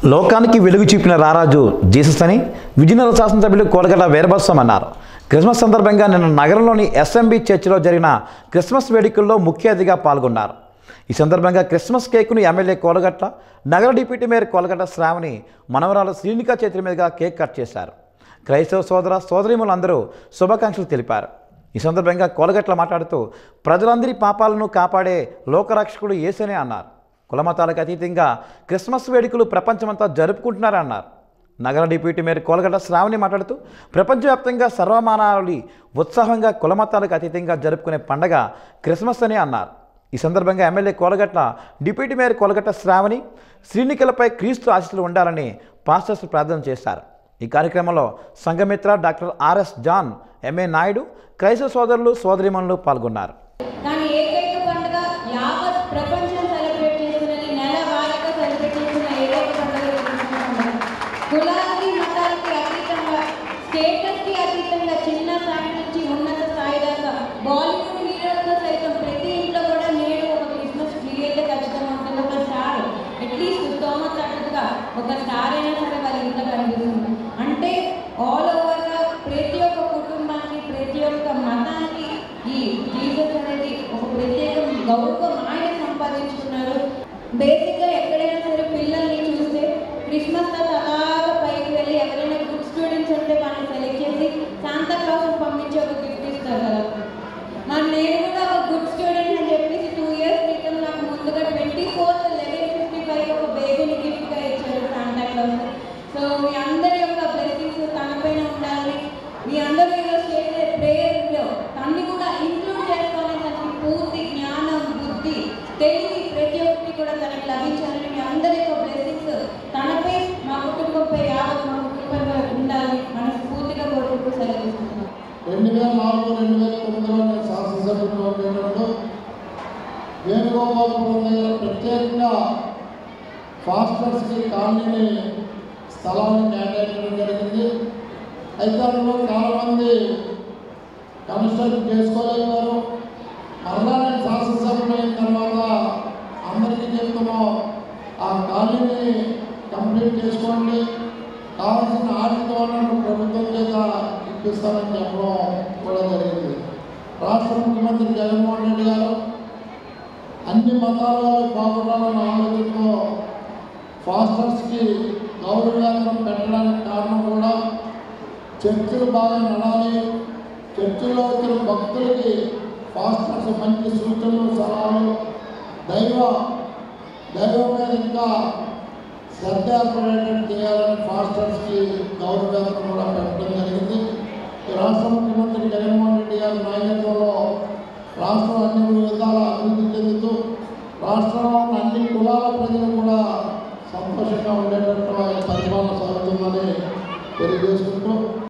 లోకానికి వెలుగు చూపిన రారాజు జీసస్ అని విజయనగర శాసనసభ్యులు కోలగడ్డ వీరభత్సం అన్నారు క్రిస్మస్ సందర్భంగా నిన్న నగరంలోని ఎస్ఎంబి చర్చిలో జరిగిన క్రిస్మస్ వేడుకల్లో ముఖ్య అతిథిగా పాల్గొన్నారు ఈ సందర్భంగా క్రిస్మస్ కేకును ఎమ్మెల్యే కోలగట్ల నగర డిప్యూటీ మేయర్ కోలగట్ట శ్రావణి మనవరాలు శ్రీనిక చేతుల మీదుగా కేక్ కట్ చేశారు క్రైస్తవ సోదర సోదరీములందరూ శుభాకాంక్షలు తెలిపారు ఈ సందర్భంగా కోలగట్ల మాట్లాడుతూ ప్రజలందరి పాపాలను కాపాడే లోకరక్షకుడు యేసనే అన్నారు కులమతాలకు అతీతంగా క్రిస్మస్ వేడుకలు ప్రపంచమంతా జరుపుకుంటున్నారన్నారు నగర డిప్యూటీ మేయర్ కోలగడ్డ శ్రావణి మాట్లాడుతూ ప్రపంచవ్యాప్తంగా సర్వమానావళి ఉత్సాహంగా కులమతాలకు అతీతంగా జరుపుకునే పండగ క్రిస్మస్ అని అన్నారు ఈ సందర్భంగా MLA Kolagatla deputy mayor Kolagatta Sravani శ్రీనికలపై క్రీస్తు ఆశీస్సులు ఉండాలని పాస్టర్స్ ప్రార్థన చేశారు ఈ కార్యక్రమంలో Sanghamitra doctor RS John MA Naidu క్రైస్తవ సోదరులు సోదరిమణులు పాల్గొన్నారు కానీ ఏకైక పండుగ యావత్ ప్రపంచం సెలబ్రేట్ చేస్తున్నది నెల వారీగా సెలబ్రేట్ చేస్తున్న ఏకైక పండుగ క్రిస్మస్ పండుగ కులాలకి మతాలకి అతీతంగా స్టేటస్కి అతీతంగా చిన్న స్థాయి నుంచి ఉన్నత స్థాయి దాకా బాలీవుడ్ హీరోలతో సైతం ప్రతి ఇంట్లో కూడా నేడు ఒక క్రిస్మస్ ట్రీ అయితే ఖచ్చితంగా ఉంటుంది ఒక స్టార్ అట్లీస్ట్ స్తోమత తగ్గట్టుగా ఒక స్టార్ అయినా సరే వాళ్ళ ఇంట్లో కనిపిస్తుంది అంటే ఆల్ ఓవర్గా ప్రతి ఒక్క కుటుంబానికి ప్రతి ఒక్క మతానికి ఈ జీసస్ అనేది ఒక ప్రత్యేక గౌరవం ఆయన సంపాదించుకున్నారు బేసిక్గా ఎక్కడైనా సరే పిల్లల్ని చూస్తే క్రిస్మస్ తాత అలాగా పైకి వెళ్ళి ఎవరైనా గుడ్ స్టూడెంట్స్ ఉంటే వాళ్ళని సెలెక్ట్ చేసి శాంతా క్లాస్ పంపించి ఒక గిఫ్ట్ ఇస్తారు కదా మరి నేను కూడా ఒక గుడ్ స్టూడెంట్ అని చెప్పేసి టూ ఇయర్స్ క్రితం నాకు ముందుగా twenty fourth eleven fifty five ఒక బేబీని గిఫ్ట్గా ఇచ్చారు శాంతా క్లాస్ సో మీ అందరి యొక్క బ్లెస్సింగ్స్ తనపైన ఉండాలని మీ అందరూ ఈరోజు చేసే ప్రేయర్లో తన్ని కూడా ఇంక్లూడ్ చేసుకోవాలని తనకి పూర్తి జ్ఞానం బుద్ధి తెలివి ప్రతి ఒక్కటి కూడా తనకి లభించాలని మీ అందరి యొక్క బ్లెస్సింగ్స్ తనపై మా కుటుంబంపై యావత్ మా కుటుంబంపై ఉండాలని మనస్ఫూర్తిగా కోరుకుంటూ సెలవిస్తున్నాం రెండు వేల నాలుగు రెండు వేల తొమ్మిదిలో నేను శాసనసభ్యులు ఉండేటప్పుడు వేణుగోపాలపురం దగ్గర ప్రత్యేకంగా ఫాస్టర్స్కి కాలనీని స్థలాన్ని కేటాయించడం జరిగింది అయితే అందులో చాలామంది కన్స్ట్రక్ట్ చేసుకోలేకపోయారు మరలా నేను శాసనసభ్యులు అయిన తర్వాత అందరికీ చెప్తున్నాం ఆ కాలనీని కంప్లీట్ చేసుకోండి కావాల్సిన ఆర్థిక వనరులు ప్రభుత్వం చేత ఇప్పిస్తామని చెప్పడం కూడా జరిగింది రాష్ట్ర ముఖ్యమంత్రి జగన్మోహన్ రెడ్డి గారు అన్ని మతాల వారు బాగుండాలన్న ఆలోచనతో ఫాస్టర్స్కి గౌరవవేతనం పెట్టడానికి కారణం కూడా చర్చిలు బాగా నడాలి చర్చిలో వచ్చిన భక్తులకి ఫాస్టర్స్ మంచి సూచనలు సలహాలు దైవ దైవం మీద ఇంకా శ్రద్ధ ఏర్పడేటట్టు చేయాలని ఫాస్టర్స్కి గౌరవవేతనం కూడా పెట్టడం జరిగింది ఈ రాష్ట్ర ముఖ్యమంత్రి జగన్మోహన్ రెడ్డి గారి నాయకత్వంలో రాష్ట్రం అన్ని విధాల అభివృద్ధి చెందుతూ రాష్ట్రంలో ఉన్న అన్ని కులాల ప్రజలు కూడా సంతోషంగా ఉండేటట్టు ఆయన పరిపాలన సాగుతుందని తెలియజేసుకుంటూ